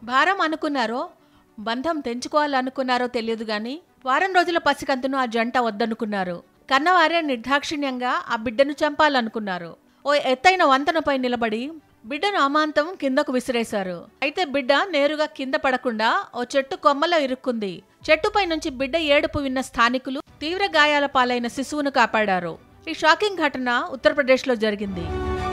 భారం అనుకున్నారో బంధం తెంచుకోవాలనుకున్నారో తెలియదు గాని వారం రోజుల పసికంతును ఆ జంట వద్దనుకున్నారు కన్నవారే నిర్దాక్షిణ్యంగా ఆ బిడ్డను చంపాలనుకున్నారు ఓ ఎత్తైన వంతెనపై నిలబడి బిడ్డను అమాంతం కిందకు విసిరేశారు అయితే బిడ్డ నేరుగా కింద పడకుండా ఓ చెట్టు కొమ్మలో ఇరుక్కుంది చెట్టుపై నుంచి బిడ్డ ఏడుపు విన్న స్థానికులు తీవ్ర గాయాల పాలైన శిశువును కాపాడారు ఈ షాకింగ్ ఘటన ఉత్తరప్రదేశ్లో జరిగింది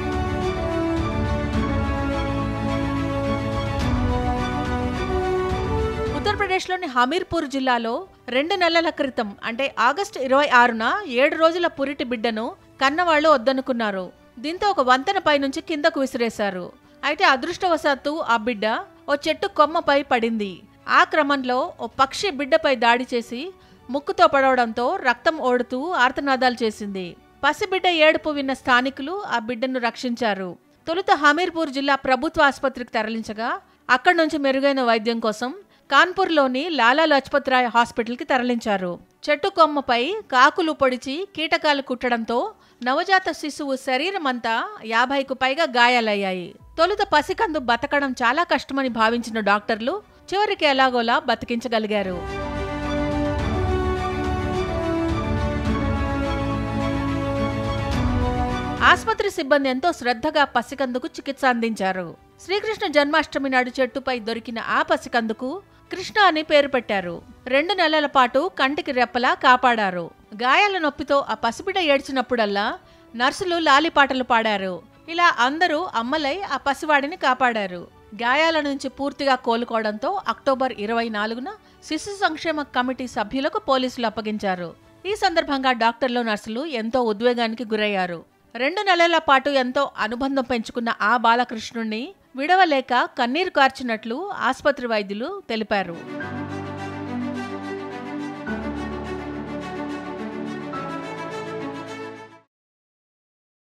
ఉత్తరప్రదేశ్లోని హమీర్పూర్ జిల్లాలో రెండు నెలల క్రితం అంటే ఆగస్టు ఇరవై ఆరున ఏడు రోజుల పురిటి బిడ్డను కన్నవాళ్లు వద్దనుకున్నారు దీంతో ఒక వంతెనపై నుంచి కిందకు విసిరేశారు అయితే అదృష్టవశాత్తు ఆ బిడ్డ ఓ చెట్టు కొమ్మపై పడింది ఆ క్రమంలో ఓ పక్షి బిడ్డపై దాడి చేసి ముక్కుతో పడవడంతో రక్తం ఓడుతూ ఆర్తనాదాలు చేసింది పసిబిడ్డ ఏడుపు విన్న స్థానికులు ఆ బిడ్డను రక్షించారు తొలుత హమీర్పూర్ జిల్లా ప్రభుత్వ ఆసుపత్రికి తరలించగా అక్కడి నుంచి మెరుగైన వైద్యం కోసం కాన్పూర్లోని లాలా లజపత్ రాయ్ హాస్పిటల్కి తరలించారు చెట్టు కొమ్మపై కాకులు పొడిచి కీటకాలు కుట్టడంతో నవజాత శిశువు శరీరమంతా యాభైకు పైగా గాయాలయ్యాయి తొలుత పసికందు బతకడం చాలా కష్టమని భావించిన డాక్టర్లు చివరికి ఎలాగోలా బతికించగలిగారు ఆసుపత్రి సిబ్బంది ఎంతో శ్రద్ధగా పసికందుకు చికిత్స అందించారు శ్రీకృష్ణ జన్మాష్టమి నాడు చెట్టుపై దొరికిన ఆ పసికందుకు కృష్ణ అని పేరు పెట్టారు రెండు నెలల పాటు కంటికి రెప్పలా కాపాడారు గాయాల నొప్పితో ఆ పసిబిడ్డ ఏడ్చినప్పుడల్లా నర్సులు లాలిపాటలు పాడారు ఇలా అందరూ అమ్మలై ఆ పసివాడిని కాపాడారు గాయాల నుంచి పూర్తిగా కోలుకోవడంతో అక్టోబర్ ఇరవై నాలుగున శిశు సంక్షేమ కమిటీ సభ్యులకు పోలీసులు అప్పగించారు ఈ సందర్భంగా డాక్టర్లు నర్సులు ఎంతో ఉద్వేగానికి గురయ్యారు రెండు నెలల పాటు ఎంతో అనుబంధం పెంచుకున్న ఆ బాలకృష్ణుణ్ణి విడవలేక కన్నీరు కార్చినట్లు ఆసుపత్రి వైద్యులు తెలిపారు